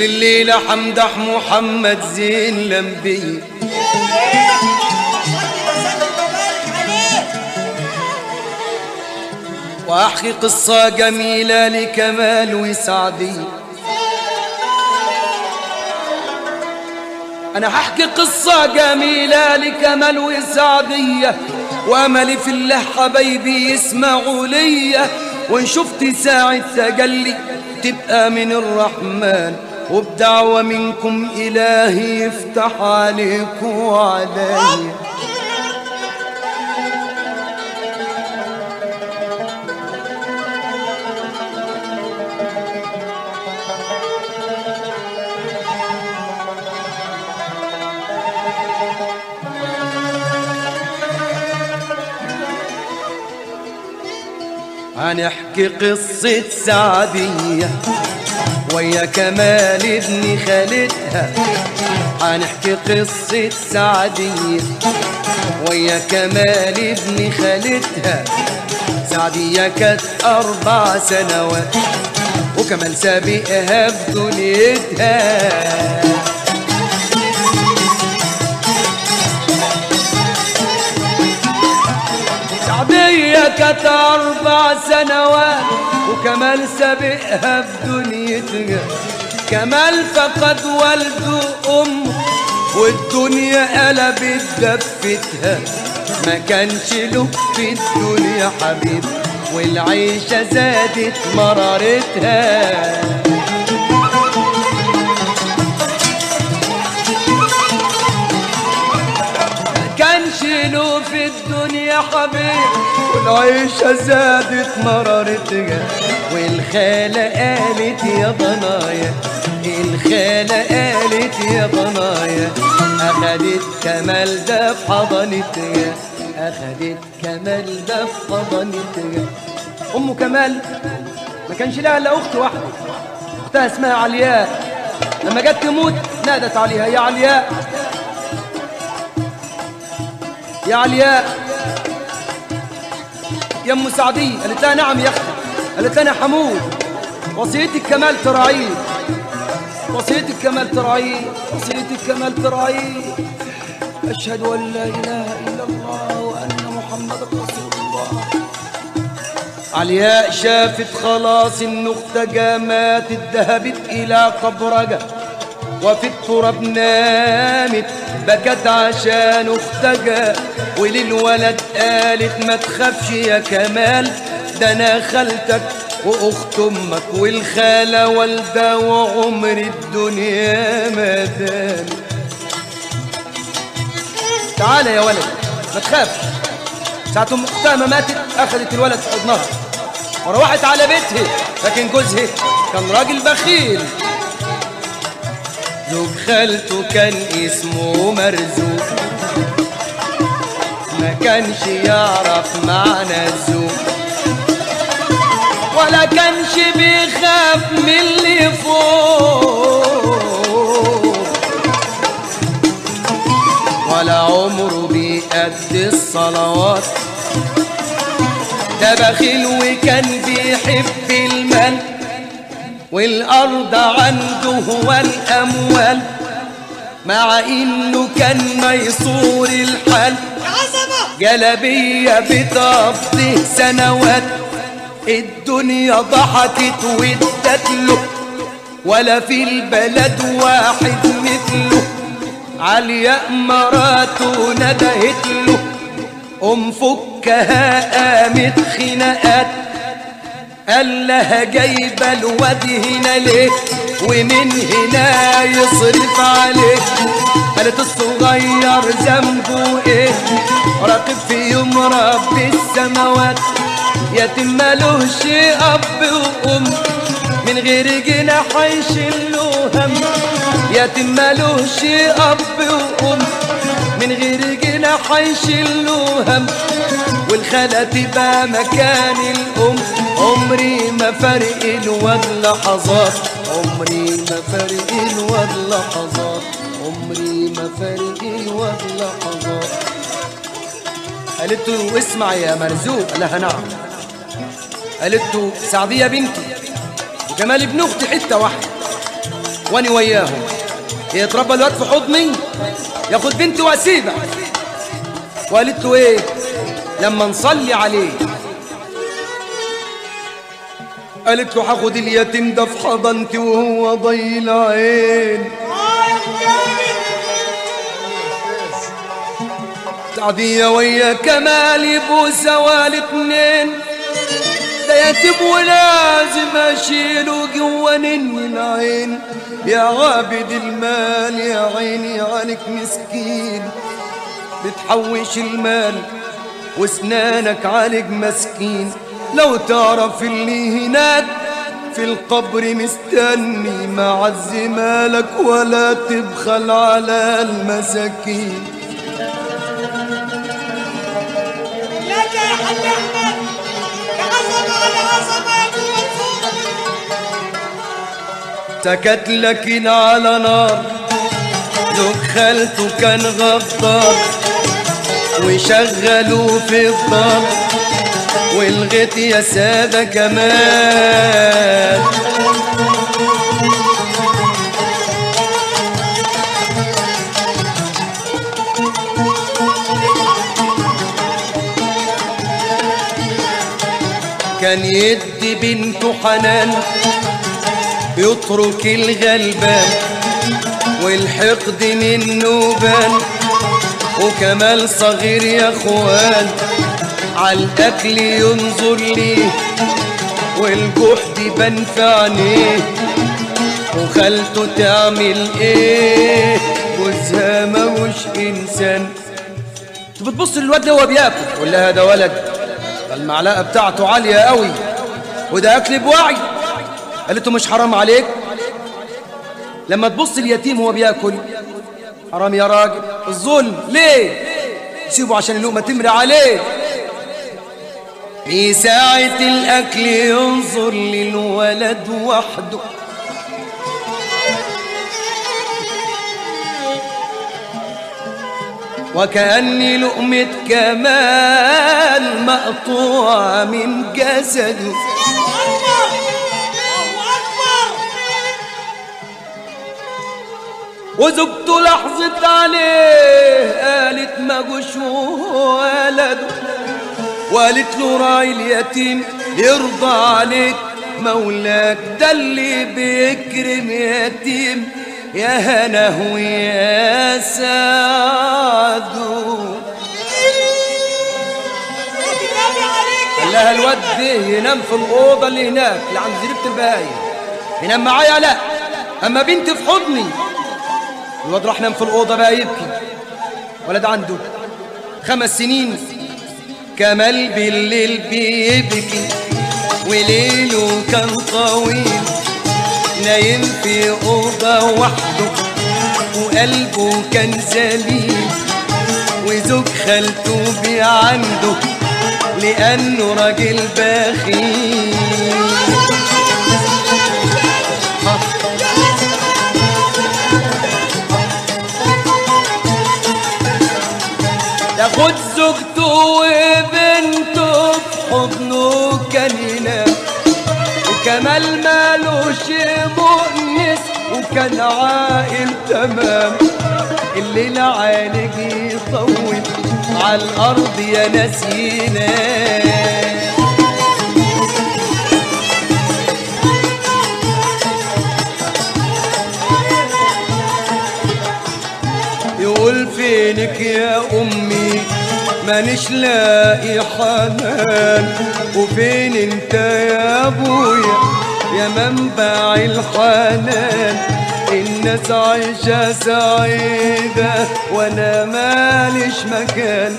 الليلة حمدح محمد زين لمبي وأحكي قصة جميلة لكمال وسعدي أنا هحكي قصة جميلة لكمال وسعدية وأملي في الله حبايبي يسمعوا ليا وإن شفت ساعة تجلي تبقى من الرحمن وبدعوة منكم إلهي يفتح عليك وعليا هنحكي قصة سعدية ويا كمال ابن خالتها هنحكي قصة سعدية ويا كمال ابن خالتها سعدية كانت أربع سنوات وكمال سابقها في دنيتها سعدية كانت أربع سنوات وكمال سابقها في دنيتها كمال فقد والده أمه والدنيا قلبت دفتها ما كانش له في الدنيا حبيب والعيشة زادت مرارتها كانش له في الدنيا حبيب والعيشة زادت مرارتها والخالة قالت يا ضنايا الخالة قالت يا ضنايا أخدت كمال ده في حضنتها أخدت كمال ده في حضنتها أم كمال ما كانش لها إلا أخت واحدة أختها اسمها علياء لما جت تموت نادت عليها يا علياء يا علياء يا ام سعدية قالت لها نعم يا اختي قالت لها انا حمود وصيتك كمال تراعيه وصيتك كمال تراعيه وصيتك كمال تراعيه اشهد ان لا اله الا الله وان محمد رسول الله علياء شافت خلاص ان اختها ماتت ذهبت الى قبرها وفي التراب نامت بكت عشان اختها وللولد قالت ما تخافش يا كمال ده انا خالتك واخت امك والخاله والده وعمر الدنيا ما دام تعالى يا ولد ما تخافش ساعة ام اختها ما ماتت اخذت الولد في حضنها وروحت على بيتها لكن جوزها كان راجل بخيل زوج خالته كان اسمه مرزوق ما كانش يعرف معنى الزوج ولا كانش بيخاف من اللي فوق ولا عمره بيأدي الصلوات ده بخيل وكان بيحب المال والأرض عنده هو الأموال مع إنه كان ميسور الحال جلبية بتقضي سنوات الدنيا ضحكت وادت له ولا في البلد واحد مثله علياء مراته ندهت له ام فكها قامت خناقات قال لها جايبه الواد هنا ليه ومن هنا يصرف عليه قالت الصغير ذنبه ايه راقب في يوم رب السماوات يتم ملوش اب وام من غير جناح يشيله هم يتم ملوش اب وام من غير جناح يشيله هم والخالة تبقى مكان الأم عمري ما فرق الواد لحظات عمري ما فرق الواد لحظات عمري ما فرق الواد لحظات قالت له اسمع يا مرزوق قال لها نعم قالت له سعدية بنتي وجمال ابن اختي حتة واحدة واني وياهم يتربى الواد في حضني ياخد بنتي واسيبها وقالت له ايه لما نصلي عليه قالت له هاخد اليتيم ده في حضنتي وهو ضي العين تعدية ويا كمال يبقوا سوا الاتنين ده يتيم ولازم اشيله جوا نني العين يا عابد المال يا عيني عليك مسكين بتحوش المال واسنانك عالج مسكين لو تعرف اللي هناك في القبر مستني مع مالك ولا تبخل على المساكين لك يا حاج احمد يا عظمه على عظمه يا ابو منصور سكت لكن على نار زوج خالته كان غدار وشغلوه في الدار والغيت يا سادة كمان كان يدي بنته حنان يترك الغلبان والحقد منه بان وكمال صغير يا اخوان عالاكل ينظر ليه والجحد بان في عينيه وخالته تعمل ايه جوزها موش انسان انت بتبص للواد ده وهو بياكل تقول لها ده ولد ده المعلقه بتاعته عاليه قوي وده اكل بوعي قالت له مش حرام عليك لما تبص اليتيم وهو بياكل حرام يا راجل الظلم ليه سيبه عشان اللقمه تمري عليه في ساعة الأكل ينظر للولد وحده وكأني لقمة كمال مقطوعة من جسده الله اكبر وزوجته لحظت عليه قالت ما جوش ولده وقالت له راعي اليتيم يرضى عليك مولاك ده اللي بيكرم يتيم يا هناه ويا سعده النبي عليك قال لها الواد ده ينام في الأوضة اللي هناك اللي عند زريبة البهايم ينام معايا لا أما بنتي في حضني الواد راح نام في الأوضة بقى يبكي ولد عنده خمس سنين كمال بالليل بيبكي وليله كان طويل نايم في أوضة وحده وقلبه كان سليم وزوج خالته بي عنده لأنه راجل بخيل ياخد زوجته وبنته في حضنه كان ينام وكمال مالوش مؤنس وكان عاقل تمام الليل عالج يطول على الأرض يا ناس ينام يقول فينك يا أمي مانيش لاقي حنان وفين انت يا ابويا يا منبع الحنان الناس عايشة سعيدة وانا ماليش مكان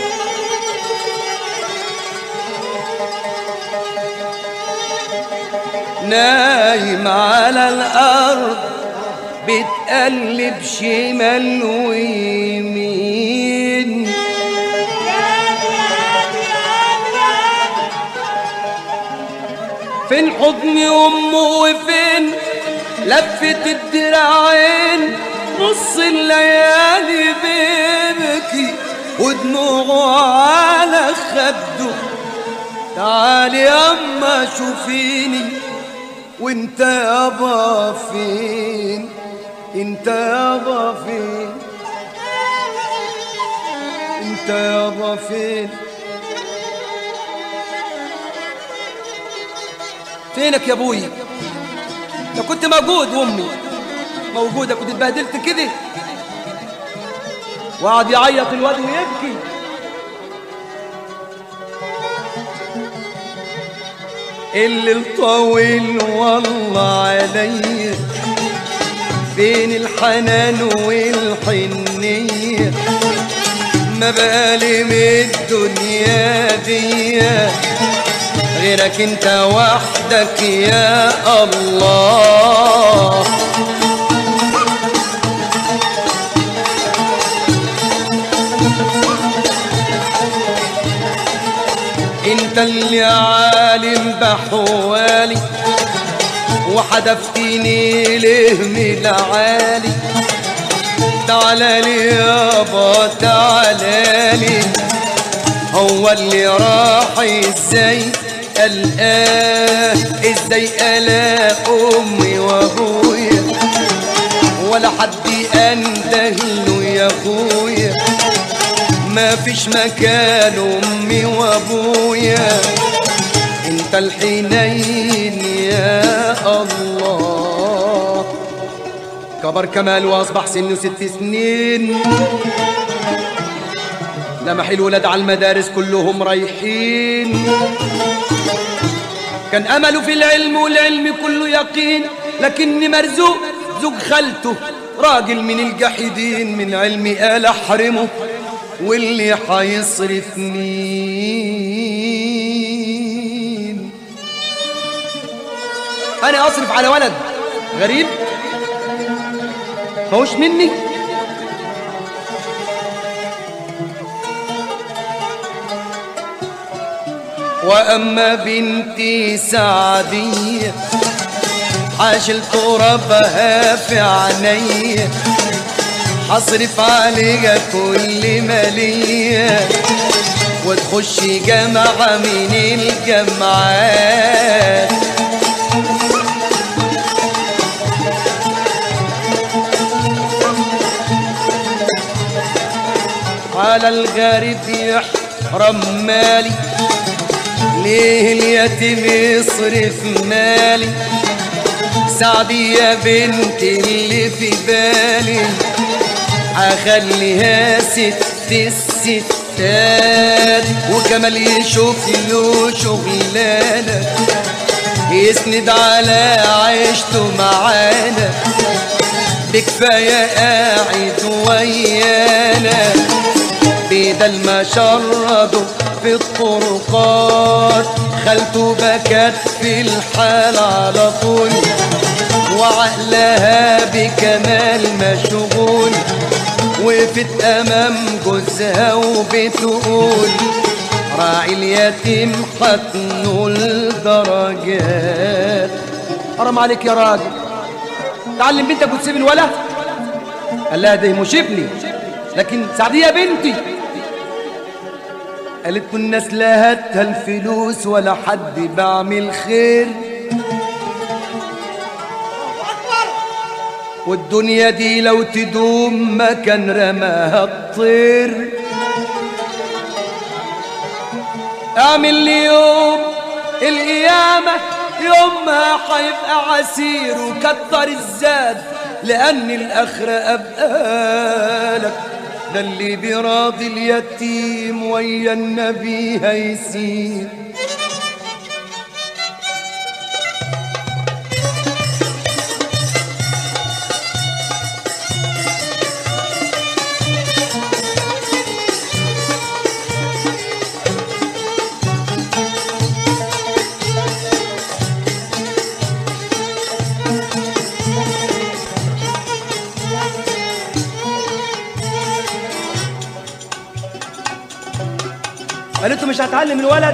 نايم على الأرض بتقلب شمال ويمين فين حضن أمه وفين لفة الدراعين نص الليالي بيبكي ودموعه على خده تعالي يما شوفيني وانت يابا فين انت يابا فين انت يابا فين فينك يا ابويا لو كنت موجود وامي موجوده كنت اتبهدلت كده وقعد يعيط الواد ويبكي الليل طويل والله عليا بين الحنان والحنية ما بالي من الدنيا دي غيرك انت وحدك يا الله انت اللي عالم بحوالي وحدفتني ليه من العالي تعالى لي يابا تعالى لي هو اللي راح ازاي قلقاه ازاي قلق امي وابويا ولا حد انده له يا اخويا ما فيش مكان امي وابويا انت الحنين يا الله كبر كمال واصبح سنه ست سنين لمح الولاد على المدارس كلهم رايحين كان امله في العلم والعلم كله يقين لكني مرزوق زوج خالته راجل من الجاحدين من علمي قال احرمه واللي حيصرف مين انا اصرف على ولد غريب ماهوش مني واما بنتي سعديه حاشل ترابها في عينيا حصرف عليها كل مالية وتخش جامعة من الجامعات على الغريب يحرم مالي ليه اليتيم يصرف مالي سعدي يا بنت اللي في بالي اخليها ست الستات وكمال يشوف له شغلانه يسند على عيشته معانا بكفايه قاعد ويانا بدل ما شردوا في الطرقات خالته بكت في الحال على طول وعقلها بكمال مشغول وقفت امام جوزها وبتقول راعي اليتيم حتنه الدرجات حرام عليك يا راجل تعلم بنتك وتسيب الولد قال لها ده مش ابني لكن سعدية بنتي قالت له الناس لا هاتها الفلوس ولا حد بعمل خير اكبر والدنيا دي لو تدوم ما كان رماها الطير اعمل لي يوم القيامة يومها هيبقى عسير وكتر الزاد لأن الآخرة أبقى لك ده اللي بيراضي اليتيم ويا النبي هيسير قالت له مش هتعلم الولد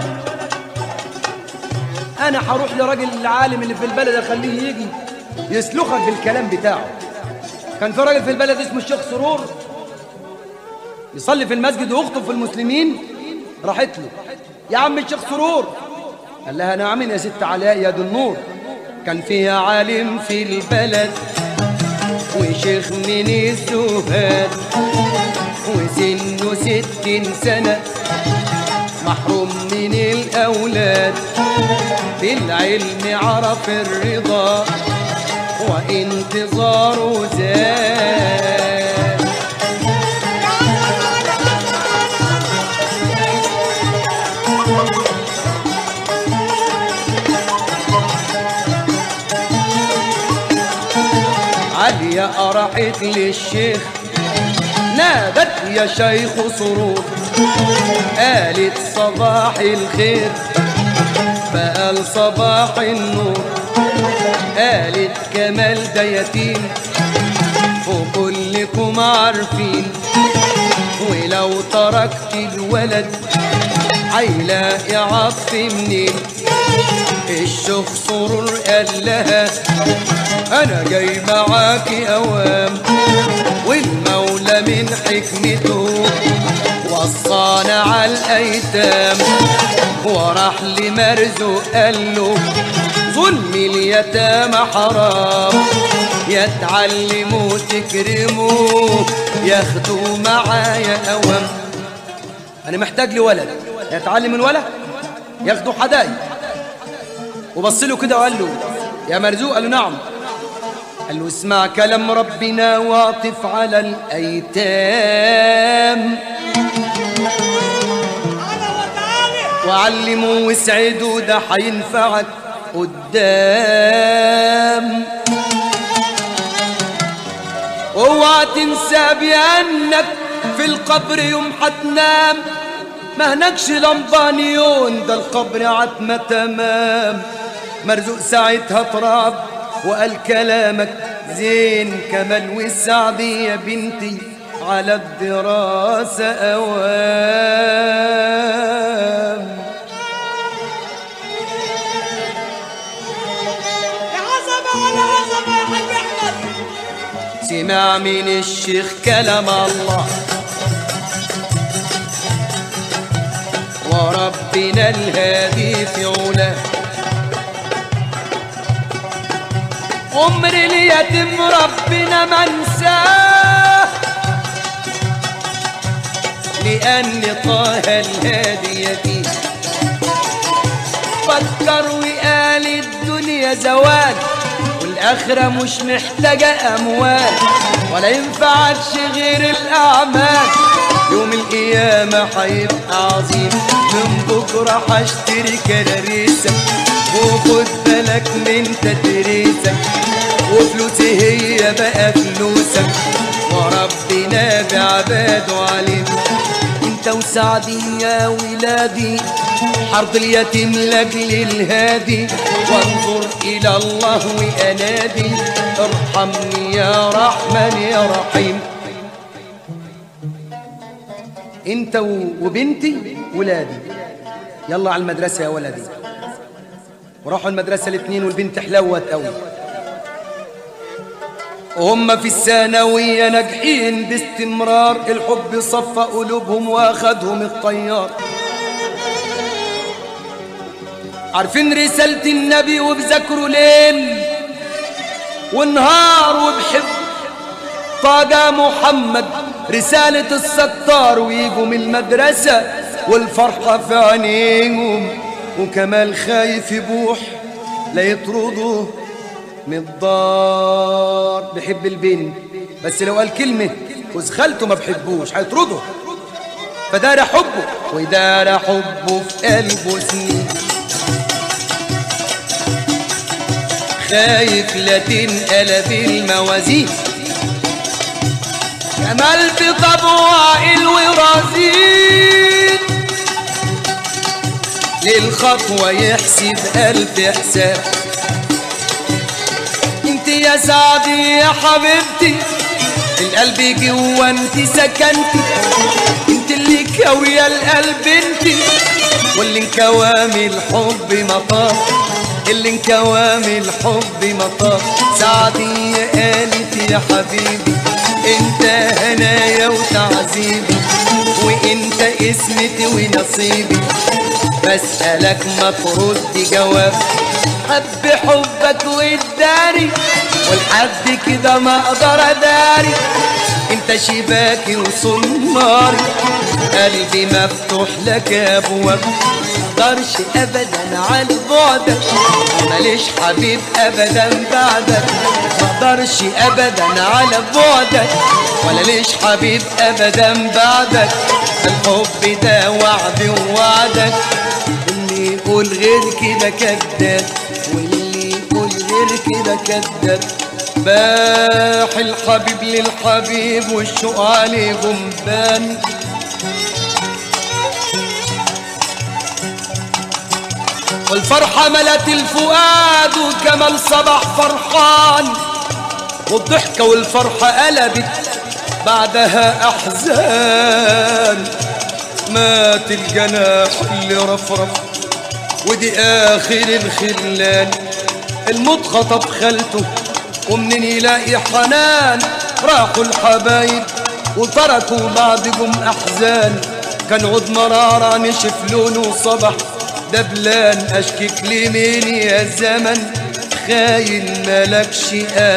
انا هروح لراجل العالم اللي في البلد اخليه يجي يسلخك بالكلام بتاعه كان في راجل في البلد اسمه الشيخ سرور يصلي في المسجد ويخطب في المسلمين راحت له يا عم الشيخ سرور قال لها نعم يا ست علاء يا دي النور كان فيها عالم في البلد وشيخ من الزهاد وسنه ستين سنة محروم من الأولاد بالعلم عرف الرضا وانتظاره زاد عليا راحت للشيخ نادت يا شيخ صروف قالت صباح الخير فقال صباح النور قالت كمال ده يتيم وكلكم عارفين ولو تركت الولد هيلاقي عطف منين الشيخ سرور قال لها انا جاي معاكي اوام والمولى من حكمته وصانا على الايتام وراح لمرزق قال له ظلم اليتامى حرام يتعلموا تكرموا ياخدوا معايا اوام انا محتاج لي ولد يتعلم من ولد ياخدوا حدايق وبص له كده وقال له يا مرزوق قال له نعم قال له اسمع كلام ربنا واعطف على الايتام تعالى وتعالى وعلموا واسعدوا ده هينفعك قدام اوعى تنسى بانك في القبر يوم هتنام ما هناكش لمبانيون ده القبر عتمة تمام مرزوق ساعتها تراب وقال كلامك زين كمال والسعدي يا بنتي على الدراسة أوام يا عظمة ولا عظمة يا حاج أحمد سمع من الشيخ كلام الله وربنا الهادي في علاه عمر اليتيم ربنا ما انساه لأن طه الهادي يتيم فكر وقال الدنيا زوال والآخرة مش محتاجة أموال ولا ينفعكش غير الأعمال يوم القيامة هيبقى عظيم من بكرة هشتري كراريسك وخد بالك من تدريسك وفلوسي هي بقى فلوسك وربنا بعباده عليم انت وسعدي يا ولادي حرض اليتيم لاجل الهادي وانظر الى الله وانادي ارحمني يا رحمن يا رحيم انت و- وبنتي ولادي يلا على المدرسه يا ولدي وراحوا المدرسه الاثنين والبنت حلوت قوي وهم في الثانوية ناجحين باستمرار الحب صفى قلوبهم واخدهم الطيار عارفين رسالة النبي وبذكروا ليل ونهار وبحب طاقة محمد رسالة الستار ويجوا من المدرسة والفرحة في عينيهم وكمال خايف يبوح لا يطردوه من الدار بحب البنت بس لو قال كلمة جوز خالته ما بحبوش هيطرده فدار حبه ودار حبه في قلبه سنين خايف لا تنقلب الموازين جمال بطبعه الورازين للخطوة يحسب ألف حساب انت يا سعدي يا حبيبتي القلب جوا انت سكنتي انت اللي كاوية القلب انت واللي انكوامي الحب مطار اللي انكوامي الحب مطار سعدي يا قالت يا حبيبي انت هنايا وتعذيبي وانت اسمتي ونصيبي بسألك ما ترد جواب حب حبك واداري والحد كده ما اقدر اداري انت شباكي وصناري قلبي مفتوح لك ابواب مقدرش ابدا على بعدك ماليش حبيب ابدا بعدك مقدرش ابدا على بعدك ولا ليش حبيب ابدا بعدك الحب ده وعد ووعدك اللي يقول غير كده كذاب واللي يقول غير كده كذاب باح الحبيب للحبيب والشوق عليه جنبان والفرحة ملت الفؤاد وكمال صباح فرحان والضحكة والفرحة قلبت بعدها أحزان مات الجناح اللي رفرف ودي آخر الخلان الموت خطب خالته ومنين يلاقي حنان راحوا الحبايب وتركوا بعضهم أحزان كان عود مرارة نشف لونه صبح دبلان أشكك لمين يا زمن خاين ملكش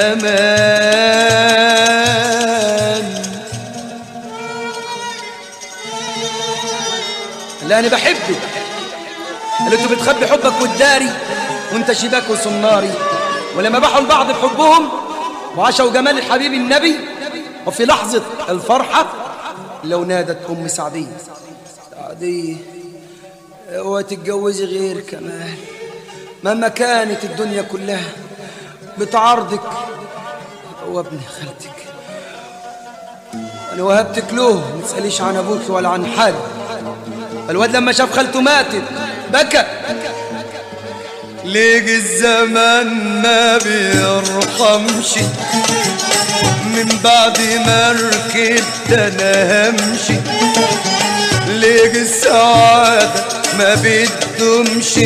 أمان لا أنا بحبك اللي انتوا بتخبي حبك والداري وانت شباك وصناري ولما باحوا البعض بحبهم وعاشوا جمال الحبيب النبي وفي لحظة الفرحة لو نادت أم سعدية سعدية اوعى تتجوزي غير كمان مهما كانت الدنيا كلها بتعارضك هو ابن خالتك انا وهبتك له ما تساليش عن ابوك ولا عن حد الواد لما شاف خالته ماتت بكى ليج الزمان ما بيرحمش من بعد ما ركبت انا همشي ليج السعادة ما بتدومش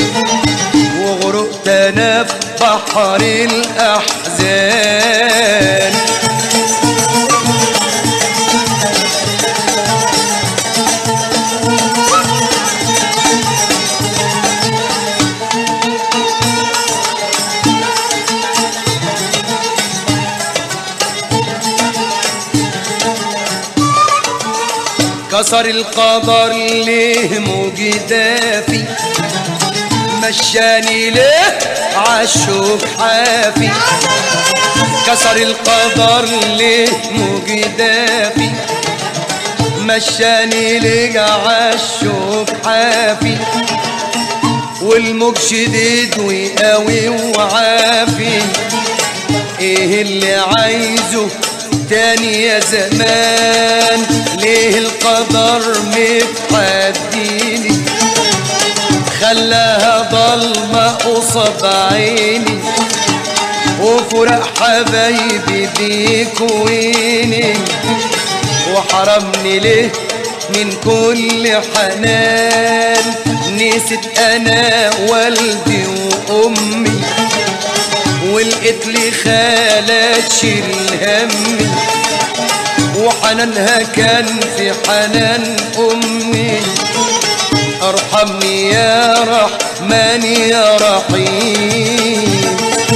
وغرقت انا في بحر الاحزان كسر القدر ليه مجدافي مشاني ليه عالشوك حافي كسر القدر ليه مجدافي مشاني ليه عالشوك حافي والموج شديد وقوي وعافي ايه اللي عايزه تاني يا زمان ليه القدر متحديني خلاها ضلمة قصاد عيني وفرق حبايبي بيكويني وحرمني ليه من كل حنان نسيت انا والدي وامي ولقيت لي خالة تشيل همي وحنانها كان في حنان امي ارحمني يا رحمن يا رحيم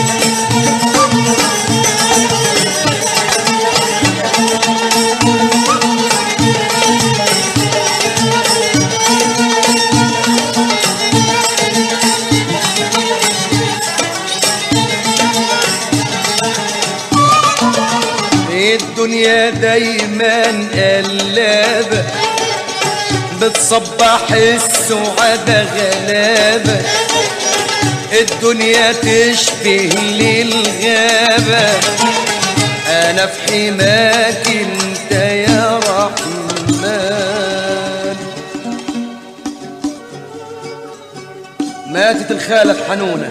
الدنيا دايما قلابة بتصبح السعادة غلابة الدنيا تشبه للغابة أنا في حماك أنت يا رحمن ماتت الخالة الحنونة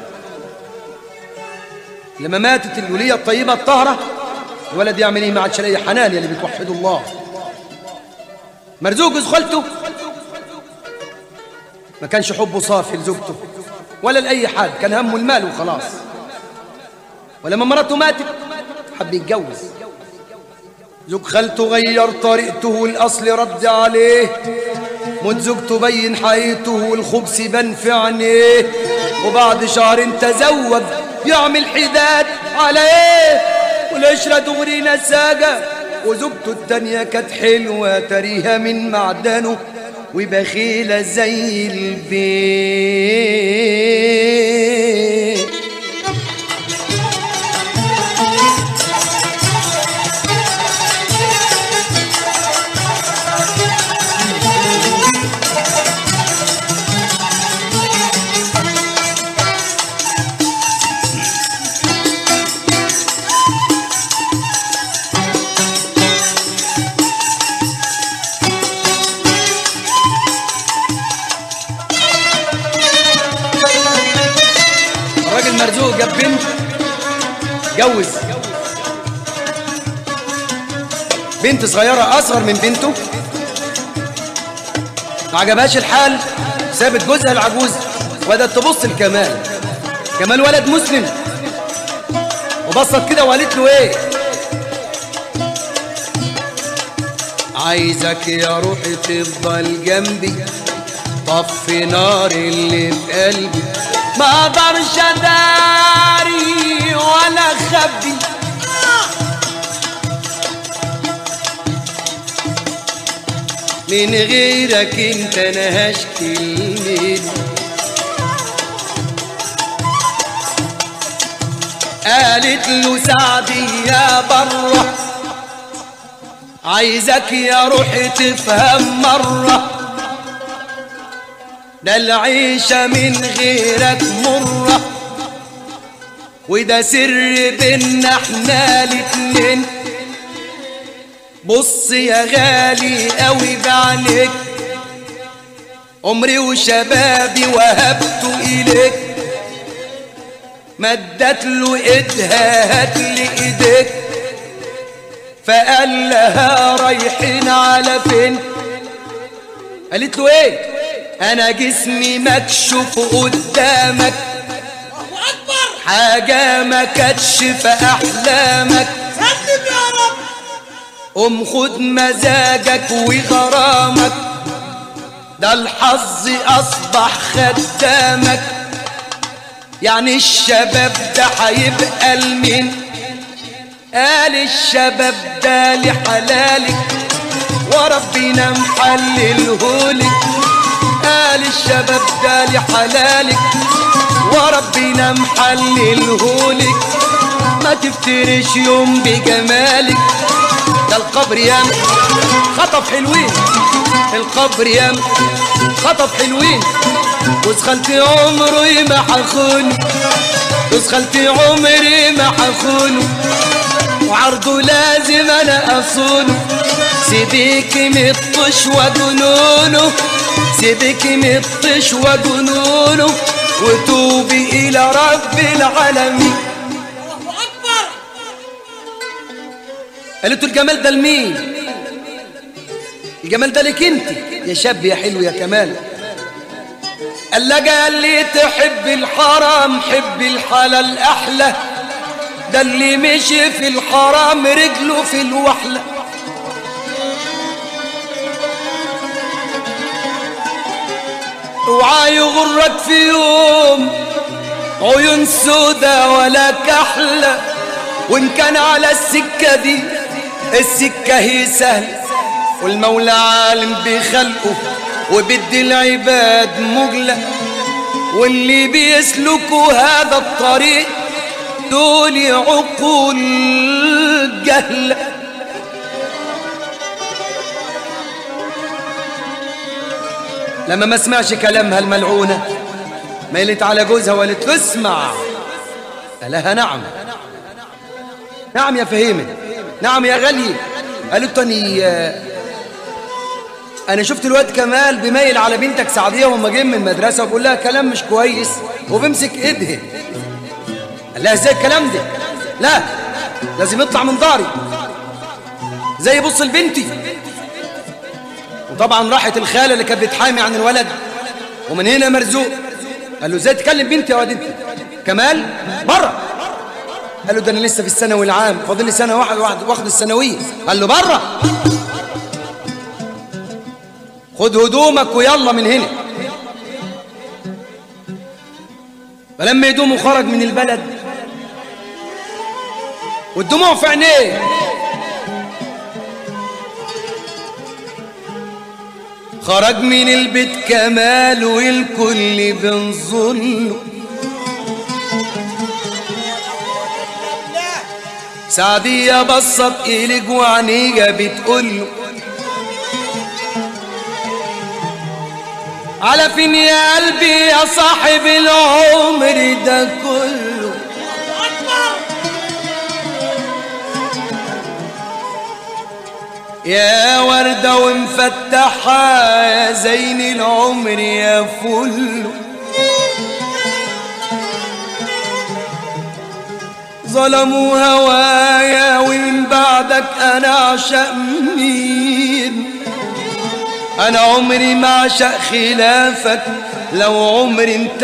لما ماتت الولية الطيبة الطاهرة الولد يعمل ايه ما عادش لاقي حنان اللي بتوحدوا الله مرزوق جوز خالته ما كانش حبه صافي لزوجته ولا لاي حد كان همه المال وخلاص ولما مراته ماتت حب يتجوز زوج خالته غير طريقته والأصل رد عليه موت زوجته بين حقيقته والخبز بان في عينيه وبعد شهرين تزوج يعمل حداد على ايه والعشرة دغري نساجة وزوجته التانية كانت حلوة تريها من معدنه وبخيلة زي البيت الراجل مرزوق جاب بنت جوز بنت صغيرة أصغر من بنته ما عجبهاش الحال سابت جوزها العجوز وبدأت تبص لكمال كمال ولد مسلم وبصت كده وقالت له ايه عايزك يا روحي تفضل جنبي طفي نار اللي في قلبي ما اقدرش اداري ولا اخبي من غيرك انت انا هشكي لمين قالت له سعدي يا بره عايزك يا روحي تفهم مره ده العيشة من غيرك مرة وده سر بينا احنا الاتنين بص يا غالي قوي بعينيك عمري وشبابي وهبته إليك مدت له ايدها هات لي ايديك فقال لها رايحين على فين قالت له ايه انا جسمي مكشوف قدامك الله اكبر حاجة ما كانتش في احلامك سلم يا رب قوم خد مزاجك وغرامك ده الحظ اصبح خدامك يعني الشباب ده هيبقى لمين قال الشباب ده لحلالك وربنا محللهولك قال الشباب ده لحلالك وربنا محللهولك ما تفترش يوم بجمالك ده القبر يام خطف حلوين القبر يام خطف حلوين جوز خالتي عمري ما حخونه جوز خالتي عمري ما حخونه وعرضه لازم انا اصونه سيبيك مطش وجنونه سيبك مطش وجنونه وتوبي الى رب العالمين الله اكبر قالت له الجمال ده لمين الجمال ده لك انت يا شاب يا حلو يا كمال قال لها قال لي تحب الحرام حب الحلال احلى ده اللي مشي في الحرام رجله في الوحله اوعى يغرك في يوم عيون سودا ولا كحلة وان كان على السكة دي السكة هي سهلة والمولى عالم بخلقه وبدي العباد مجلة واللي بيسلكوا هذا الطريق دول عقول جهله لما ما سمعش كلامها الملعونة ميلت على جوزها وقالت له اسمع قال لها نعم نعم يا فهيمة نعم يا غالية قالت تاني انا شفت الواد كمال بيميل على بنتك سعدية وهم جايين من المدرسة وبقول لها كلام مش كويس وبمسك ايدها قال لها ازاي الكلام ده لا لازم يطلع من داري زي بص لبنتي وطبعا راحت الخاله اللي كانت بتحامي عن الولد ومن هنا مرزوق قال له ازاي تكلم بنتي يا واد انت كمال بره قال له ده انا لسه في الثانوي العام فاضل لي سنه واحد واحد واخد الثانويه قال له بره خد هدومك ويلا من هنا فلما هدومه خرج من البلد والدموع في عينيه خرج من البيت كمال والكل بنظله لا سعدية بصت إليك وعنيجة بتقوله على فين يا قلبي يا صاحب العمر ده كله اكبر يا وردة ومفتحة يا زين العمر يا فل ظلموا هوايا ومن بعدك انا اعشق مين انا عمري ما اعشق خلافك لو عمري انت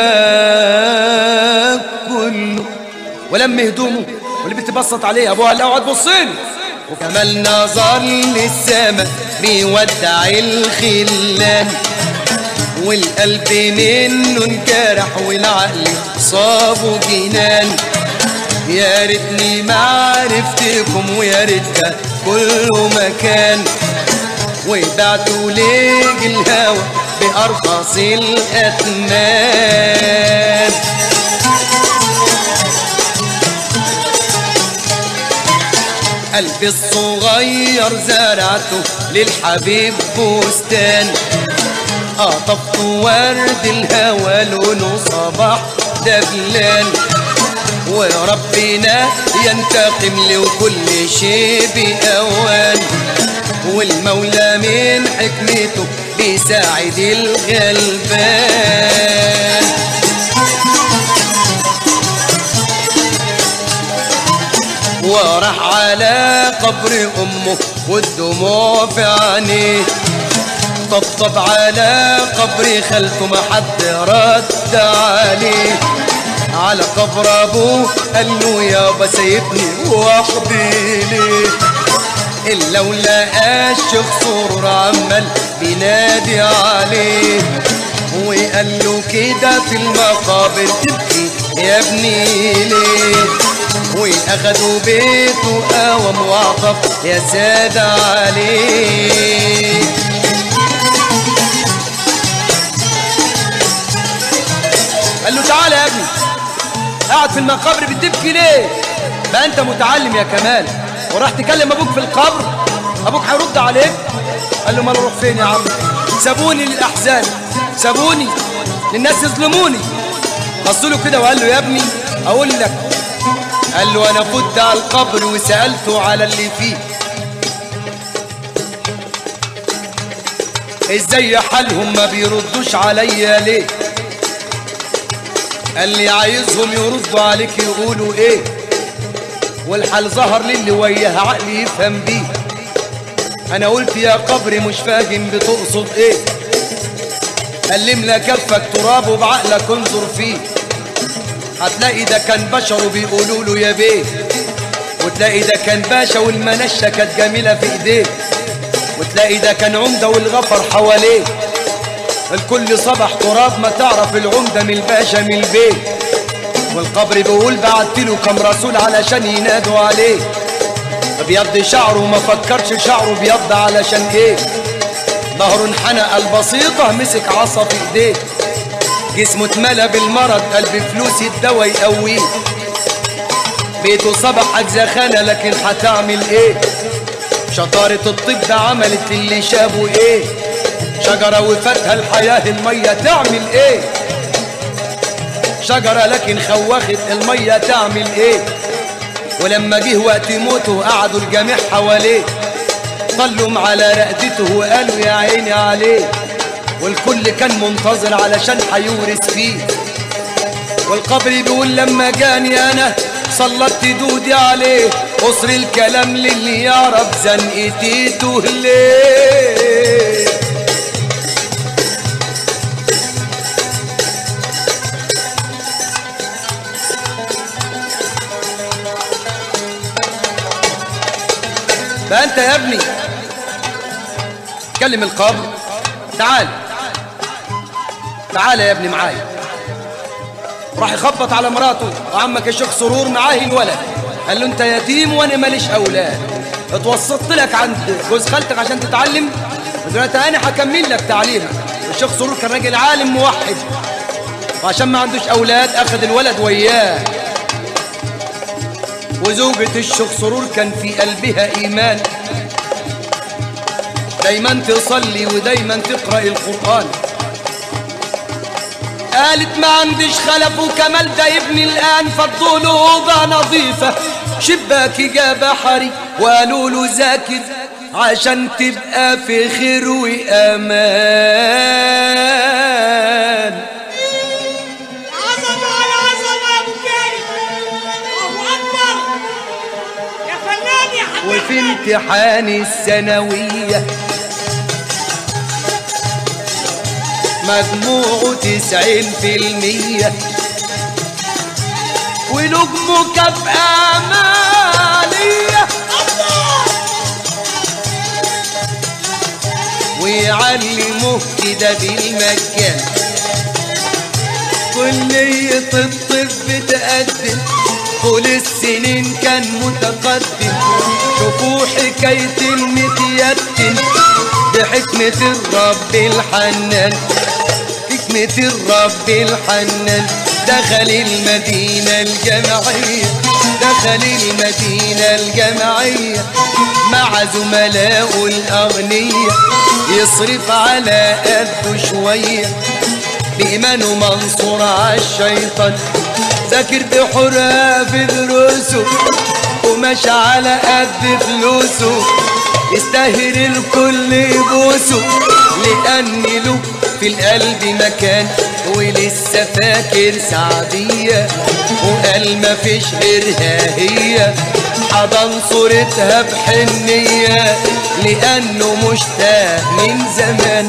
جاك كله ولم هدومه واللي بتبسط عليه ابوها قال اوعى تبصيلي وكمال نظر للسما بيودع الخلان والقلب منه انجرح والعقل صابه جنان يا ريتني ما عرفتكم ويا ريت ده كله مكان وبعتوا ليج الهوى بأرخص الأثمان قلبي الصغير زرعته للحبيب بستان قطفت ورد الهوى لونه صباح دبلان وربنا ينتقم لي وكل شيء بأوان والمولى من حكمته بيساعد الغلبان وراح على قبر امه والدموع في عينيه طبطب على قبر خالته ما حد رد عليه على قبر ابوه قال له يابا سايبني وحدي ليه الا ولقى الشيخ سرور عمال بينادي عليه وقال له كده في المقابر تبكي يا ابني ليه واخدوا بيته قوم وعطف يا سادة عليه قال له تعالى يا ابني قاعد في المقابر بتبكي ليه بقى انت متعلم يا كمال وراح تكلم ابوك في القبر ابوك هيرد عليك قال له ما اروح فين يا عم سابوني للاحزان سابوني للناس يظلموني بص له كده وقال له يا ابني اقول لك قال له انا فت على القبر وسالته على اللي فيه ازاي حالهم ما بيردوش عليا ليه قال لي عايزهم يردوا عليك يقولوا ايه والحال ظهر لي اللي وياه عقلي يفهم بيه انا قلت يا قبري مش فاهم بتقصد ايه قال لي املا كفك تراب وبعقلك انظر فيه هتلاقي ده كان بشر وبيقولوا له يا بيه وتلاقي ده كان باشا والمنشة كانت جميلة في ايديه وتلاقي ده كان عمدة والغفر حواليه الكل صبح تراب ما تعرف العمدة من الباشا من البيت والقبر بيقول بعت له كم رسول علشان ينادوا عليه ابيض شعره ما فكرش شعره بيض علشان ايه ظهره انحنى البسيطة مسك عصا في ايديه جسمه اتملى بالمرض قلب فلوس الدواء يقويه بيته صبح أجزخانة لكن هتعمل ايه شطارة الطب ده عملت اللي شابه ايه شجرة وفاتها الحياة المية تعمل ايه شجرة لكن خوخت المية تعمل ايه ولما جه وقت موته قعدوا الجميع حواليه طلوا على رقدته وقالوا يا عيني عليه والكل كان منتظر علشان هيورث فيه والقبر بيقول لما جاني انا سلطت دودي عليه قصر الكلام للي يعرف زنقتي ليه انت يا ابني كلم القبر تعال تعال يا ابني معايا راح يخبط على مراته وعمك الشيخ سرور معاه الولد قال له انت يتيم وانا ماليش اولاد اتوسطت لك عند جوز خالتك عشان تتعلم ودلوقتي انا هكمل لك تعليمك الشيخ سرور كان راجل عالم موحد وعشان ما عندوش اولاد اخذ الولد وياه وزوجة الشيخ سرور كان في قلبها ايمان دايما تصلي ودايما تقرا القران قالت ما عنديش خلف وكمال ده ابني الآن فضوا له أوضة نظيفة شباك جاب حري وقالوا له ذاكر عشان تبقى في خير وأمان عظمة على عظمة يا ابو كريم الله اكبر يا فنان يا حبيبي وفي امتحان الثانوية مجموعه تسعين في المية وله مكافأة مالية ويعلموه كده بالمجان كلية الطب تقدم طول السنين كان متقدم شوفوا حكاية المتيتم بحكمة الرب الحنان حكمة الرب الحنان دخل المدينة الجامعية دخل المدينة الجامعية مع زملائه الأغنية يصرف على قده شوية بإيمانه منصور عالشيطان ذاكر بحرها في دروسه وماشي على قد فلوسه يستاهل الكل يبوسه لأن له في القلب مكان ولسه فاكر سعدية وقال مفيش غيرها هي حضن صورتها بحنية لأنه مشتاق من زمان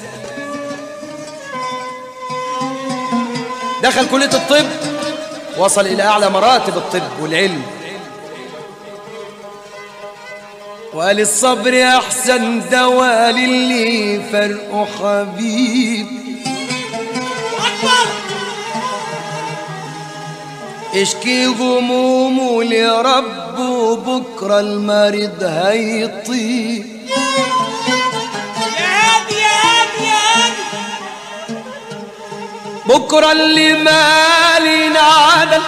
دخل كلية الطب وصل إلى أعلى مراتب الطب والعلم وقال الصبر أحسن دواء للي فرقه حبيب اكبر اشكي همومه لرب وبكرة المريض هيطيب يا هادي يا هادي يا هادي بكرة اللي مال ينعدل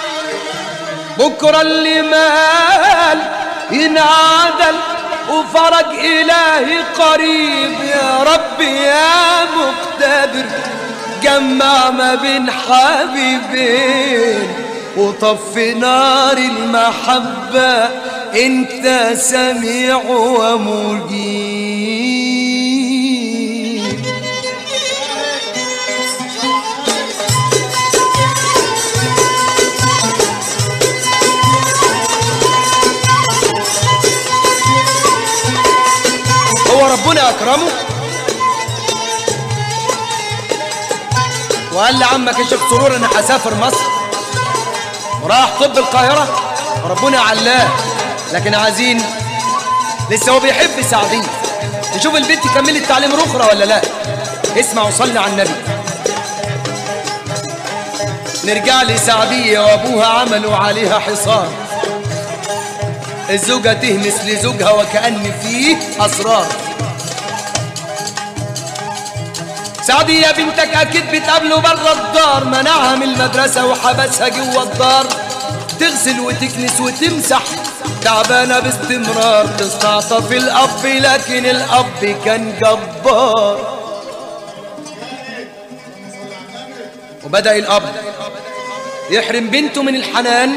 بكرة اللي مال ينعدل وفرج إلهي قريب يا رب يا مقتدر جمع ما بين حبيبين وطفي نار المحبة انت سميع ومجيب هو ربنا أكرمه وقال لعمك يا شيخ سرور أنا هسافر مصر وراح طب القاهرة وربنا علاه لكن عايزين لسه هو بيحب سعدية نشوف البنت كملت تعليم أخرى ولا لا اسمع وصلي على النبي نرجع لسعدية وأبوها عملوا عليها حصار الزوجة تهمس لزوجها وكأن فيه أسرار سعدية بنتك أكيد بتقابله برا الدار منعها من المدرسة وحبسها جوا الدار تغسل وتكنس وتمسح تعبانة باستمرار تستعطف الأب لكن الأب كان جبار وبدأ الأب يحرم بنته من الحنان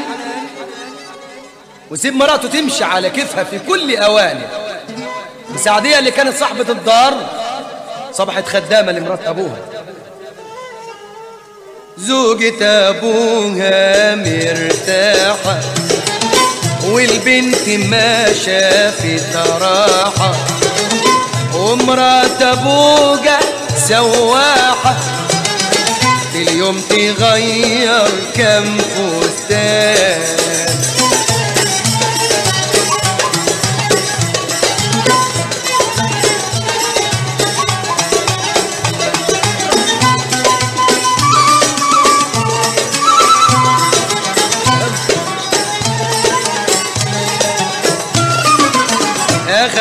وسيب مراته تمشي على كيفها في كل أوانه سعدية اللي كانت صاحبة الدار صبحت خدامة لمرات أبوها زوجة أبوها مرتاحة والبنت ما شافت راحة ومرات أبوها سواحة في اليوم تغير كم فستان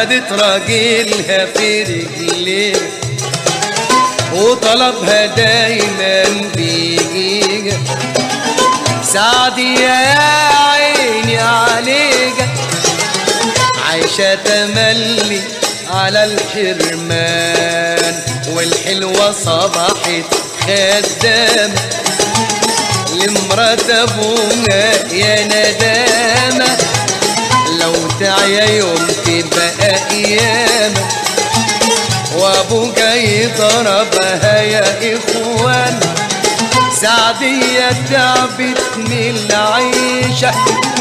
خدت راجلها في رجليها وطلبها دايما بيجيجا سعدي يا عيني عليك عايشة تملي على الحرمان والحلوة صبحت خدامة لمرات ابونا يا ندامة لو تعيا يوم تبقى قيامة وابوك يضربها يا اخوان سعدية تعبت من العيشة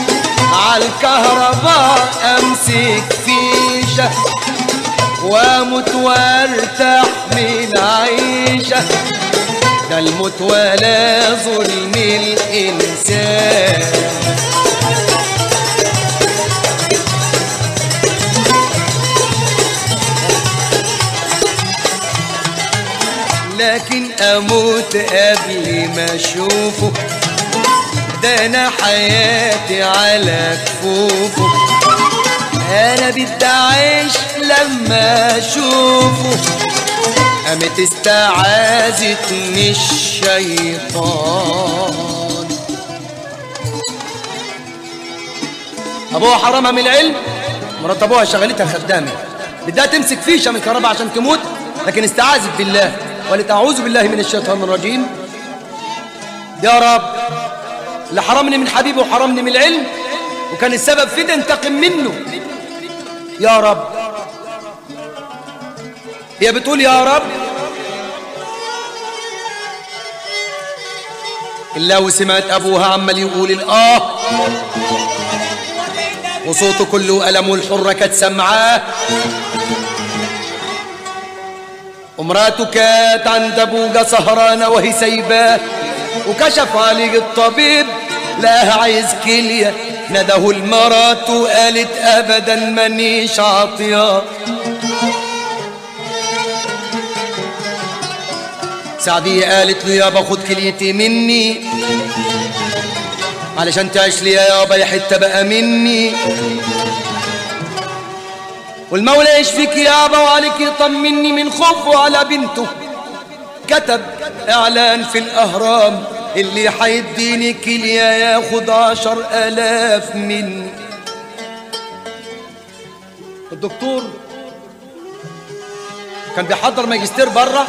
عالكهرباء امسك فيشة واموت وارتاح من العيشة ده الموت ولا ظلم الانسان لكن اموت قبل ما اشوفه ده انا حياتي على كفوفه انا بدي اعيش لما اشوفه قامت استعاذتني الشيطان ابوها حرمها من العلم مرات ابوها شغلتها خدامه بدها تمسك فيشه من الكهرباء عشان تموت لكن استعاذت بالله وقالت اعوذ بالله من الشيطان الرجيم يا رب اللي حرمني من حبيبي وحرمني من العلم وكان السبب في ده انتقم منه يا رب هي بتقول يا رب إلا وسمعت أبوها عمال يقول الآه وصوته كله ألم والحرة كانت سمعاه ومراته كانت عند أبوها سهرانة وهي سايباه وكشف عليه الطبيب لقاها عايز كلية نده المرات وقالت أبدا مانيش عاطياه سعدية قالت له يابا خد كليتي مني علشان تعيش لي يابا يا حتة بقى مني والمولى يشفيك يابا وعليك يطمني من خوفه على بنته كتب اعلان في الاهرام اللي حيديني كلية ياخد عشر الاف مني الدكتور كان بيحضر ماجستير بره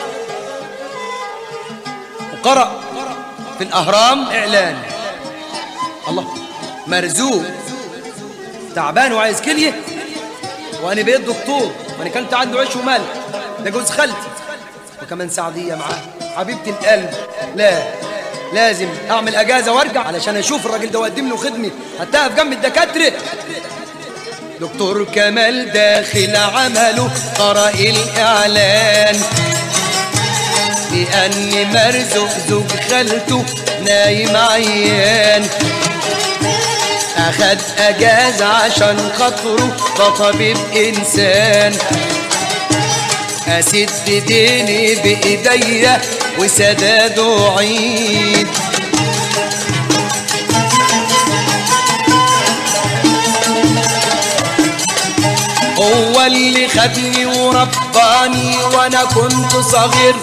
وقرأ في الأهرام إعلان الله مرزوق تعبان وعايز كلية وأنا بقيت دكتور وأنا كنت عنده عيش وملح ده جوز خالتي وكمان سعدية معاه حبيبة القلب لا لازم أعمل أجازة وأرجع علشان أشوف الراجل ده وأقدم له خدمة هتقف جنب الدكاترة دكتور كمال داخل عمله قرأ الإعلان لأني مرزق زوج خالته نايم عيان أخد أجازة عشان خاطره ده طبيب إنسان أسد ديني بإيديا وسداده عيد هو اللي خدني ورباني وانا كنت صغير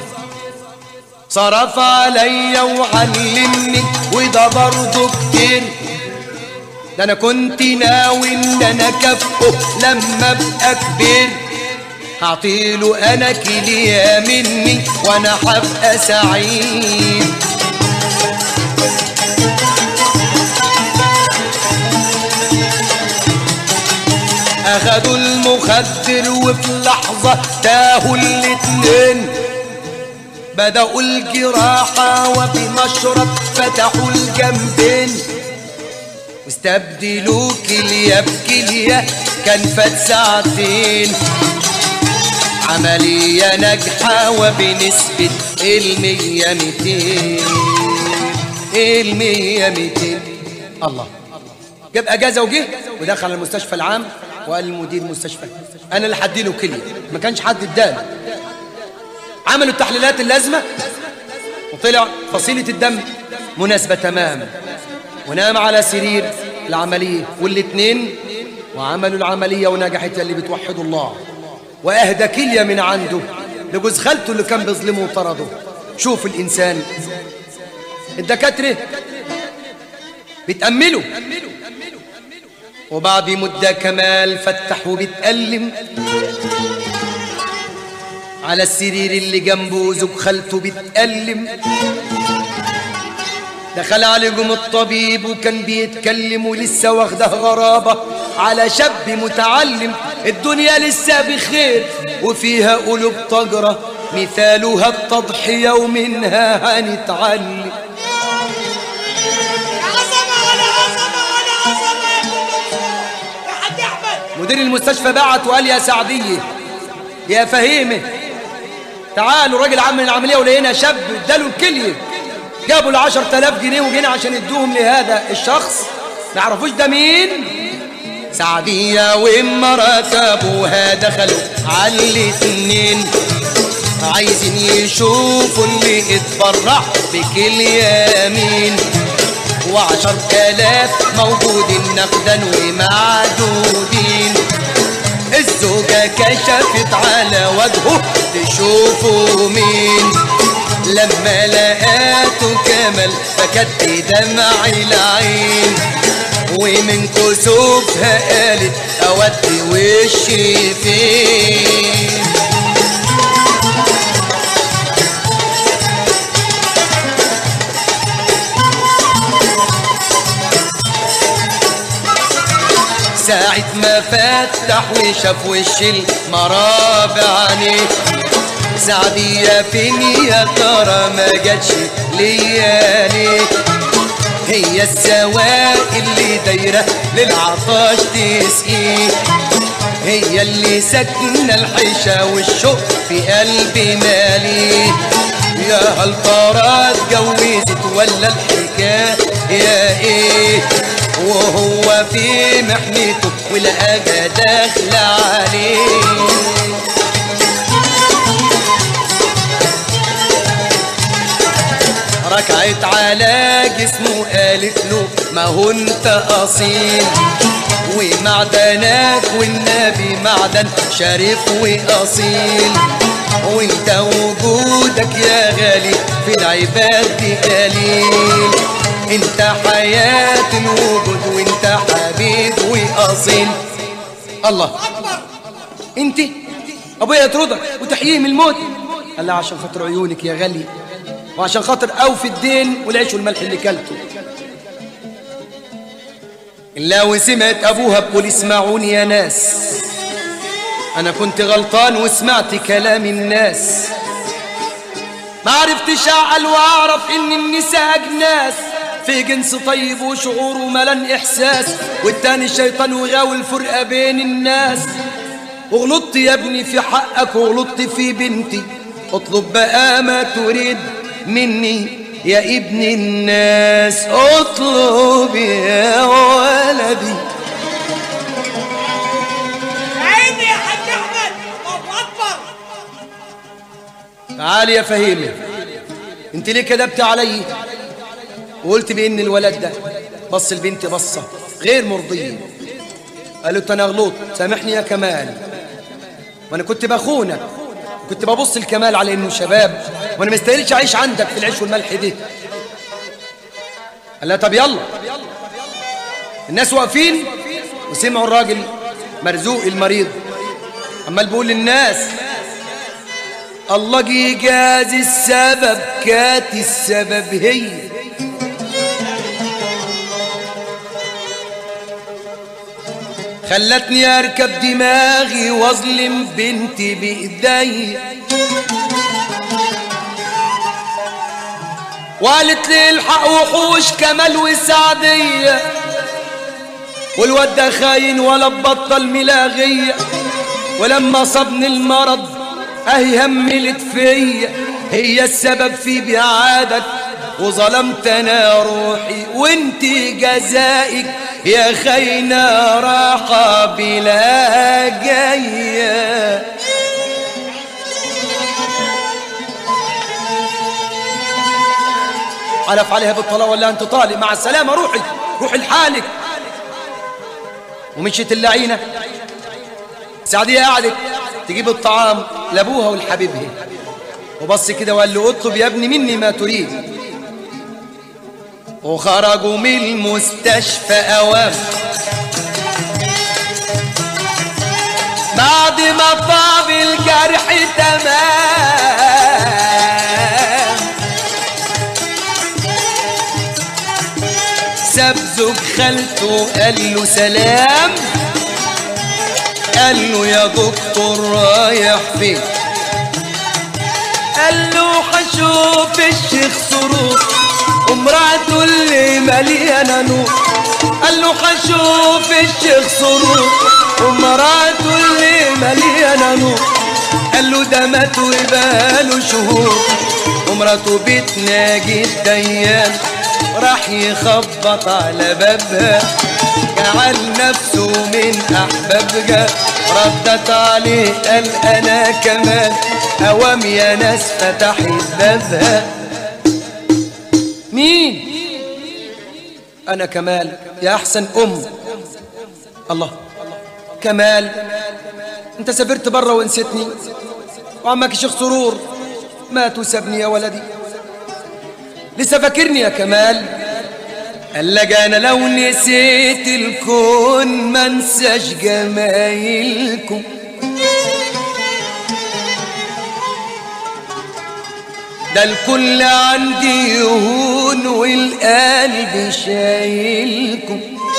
صرف عليا وعلمني وده برضه كتير ده انا كنت ناوي ان انا كافئه لما ابقى كبير هعطيله انا كلية مني وانا هبقى سعيد اخدوا المخدر وفي لحظة تاهوا الاتنين بدأوا الجراحة وبمشرب فتحوا الجنبين واستبدلوا كلية بكلية كان فات ساعتين عملية ناجحة وبنسبة المية ميتين المية ميتين الله جاب اجازه وجه ودخل المستشفى العام وقال لمدير المستشفى انا اللي هديله كليه ما كانش حد اداله عملوا التحليلات اللازمه وطلع فصيله الدم مناسبه تماما ونام على سرير العمليه والاثنين وعملوا العملية ونجحت اللي بتوحدوا الله وأهدى كلية من عنده لجوز خالته اللي كان بيظلمه وطرده شوف الإنسان الدكاترة بتأملوا وبعد مدة كمال فتح وبتألم على السرير اللي جنبه زوج خالته بتألم دخل عليهم الطبيب وكان بيتكلم ولسه واخده غرابة على شاب متعلم الدنيا لسه بخير وفيها قلوب طجرة مثالها التضحية ومنها هنتعلم يا عظمة على عظمة على عظمة يا دكتور يا حاج أحمد مدير المستشفى بعت وقال يا سعدية يا فهيمة تعالوا راجل عمل العملية ولقينا شاب اداله الكلية جابوا له 10000 جنيه وجينا عشان يدوهم لهذا الشخص ما يعرفوش ده مين سعدية ومرات ابوها دخلوا على الاتنين عايزين يشوفوا اللي اتبرع بكل يمين وعشر آلاف موجودين نقدا ومعدودين الزوجة كشفت على وجهه تشوفوا مين لما لقاته كمل فكت دمع العين ومن كسوفها قالت اودي وشي فين ساعة ما فتح وشاف وش المراب عينيه سعدية فين يا ترى ما جاتش ليا ليه هي السوائل اللي دايرة للعطاش تسقيه هي اللي سكنة الحيشة والشوق في قلبي مالي يا هل ترى اتجوزت ولا الحكاية يا ايه وهو في محنته والأجا داخلة عليه ركعت على جسمه قالت له ما هو انت اصيل ومعدنك والنبي معدن شريف واصيل وانت وجودك يا غالي في العباد دي قليل انت حياة الوجود وانت حبيب واصيل الله أكبر انت ابويا يطردك وتحييه من الموت قال لها عشان خاطر عيونك يا غالي وعشان خاطر اوفي الدين والعيش والملح اللي كلته الا وسمعت ابوها بقول اسمعوني يا ناس انا كنت غلطان وسمعت كلام الناس ما عرفتش اعقل واعرف ان النساء اجناس في جنس طيب وشعور وملان احساس والتاني الشيطان وغاوي الفرقه بين الناس وغلطت يا ابني في حقك وغلطت في بنتي اطلب بقى ما تريد مني يا ابن الناس اطلب يا ولدي عيني يا حاج أحمد الله أكبر تعال يا فهيمة انت ليه كذبت علي وقلت بان الولد ده بص البنت بصة غير مرضية قالت انا غلط سامحني يا كمال وانا كنت بخونك كنت ببص الكمال على انه شباب وانا ما استاهلش اعيش عندك في العيش والملح دي قال لها طب يلا الناس واقفين وسمعوا الراجل مرزوق المريض عمال بيقول للناس الله جي جاز السبب كات السبب هي خلتني اركب دماغي واظلم بنتي بايدي وقالت لي الحق وحوش كمال وسعديه والواد ده خاين ولا بطل ملاغيه ولما صابني المرض اهي هملت فيا هي السبب في بعادك وظلمت انا روحي وانت جزائك يا خاينة راحة بلا جاية علف عليها بالطلاق ولا انت طالق مع السلامة روحي روحي لحالك ومشيت اللعينة سعدية قعدت تجيب الطعام لابوها ولحبيبها وبص كده وقال له اطلب يا ابني مني ما تريد وخرجوا من المستشفى اوام بعد ما طاب الجرح تمام ساب زوج خالته قال له سلام قال له يا دكتور رايح فين قال له حشوف الشيخ سرور ومراته اللي مليانه نور قال له حشوف الشيخ سرور ومراته اللي مليانه نور قال له ده مات وبقاله شهور ومراته بتناجي الديان راح يخبط على بابها جعل نفسه من احبابها ردت عليه قال انا كمان اوام يا ناس فتحت بابها مين انا كمال يا احسن ام الله كمال انت سافرت بره ونسيتني وعمك الشيخ سرور مات وسابني يا ولدي لسه فاكرني يا كمال قال لك انا لو نسيت الكون ما انساش جمايلكم ده الكل عندي يهون والقلب شايلكم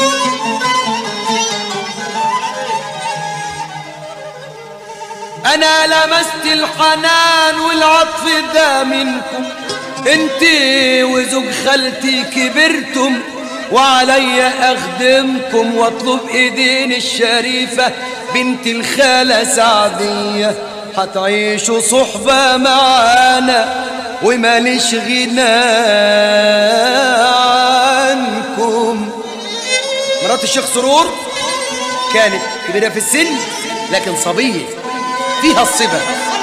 انا لمست الحنان والعطف ده منكم انت وزوج خالتي كبرتم وعليا اخدمكم واطلب ايدين الشريفة بنت الخالة سعدية هتعيشوا صحبة معانا وماليش غنى عنكم مرات الشيخ سرور كانت كبيرة في السن لكن صبية فيها الصبا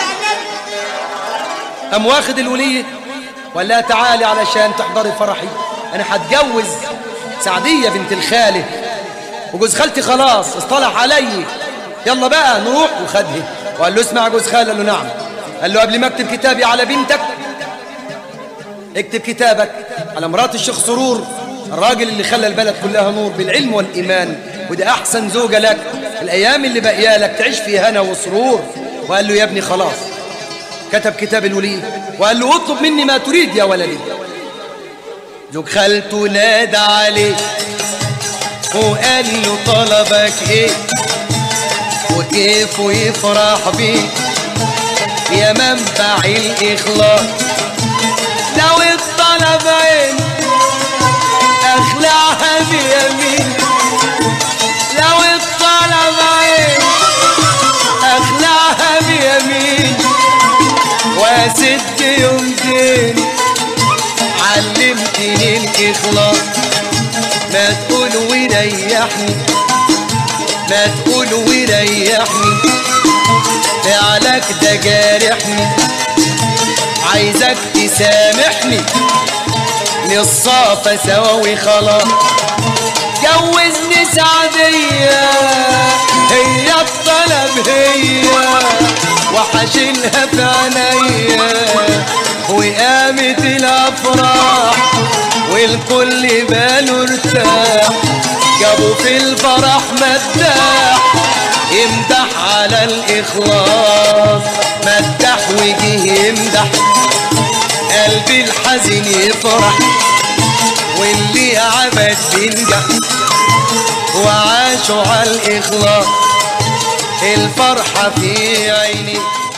قام واخد الولية وقال لها تعالي علشان تحضري فرحي انا هتجوز سعدية بنت الخالة وجوز خالتي خلاص اصطلح علي يلا بقى نروح وخدها وقال له اسمع جوز خالة قال له نعم قال له قبل ما اكتب كتابي على بنتك اكتب كتابك على مرات الشيخ سرور الراجل اللي خلى البلد كلها نور بالعلم والإيمان وده أحسن زوجة لك الأيام اللي باقيه لك تعيش فيها هنا وسرور وقال له يا ابني خلاص كتب كتاب الولي وقال له اطلب مني ما تريد يا ولدي زوج خالته نادى عليه وقال له طلبك ايه وكيف يفرح بيه يا منبع الإخلاص لو الطلب عين أخلعها بيمين لو الطلب عين أخلعها بيمين واسد يوم دين علمتني الإخلاص ما تقول وريحني ما تقول وريحني فعلك ده جارحني عايزك تسامحني نصافى سوا وخلاص جوزني سعدية هي الطلب هي وحشيلها في عينيا وقامت الافراح والكل باله ارتاح جابوا في الفرح مداح يمدح على الاخلاص مدح وجه يمدح قلبي الحزين يفرح واللي عبد بينجح وعاشوا على الاخلاص الفرحه في عيني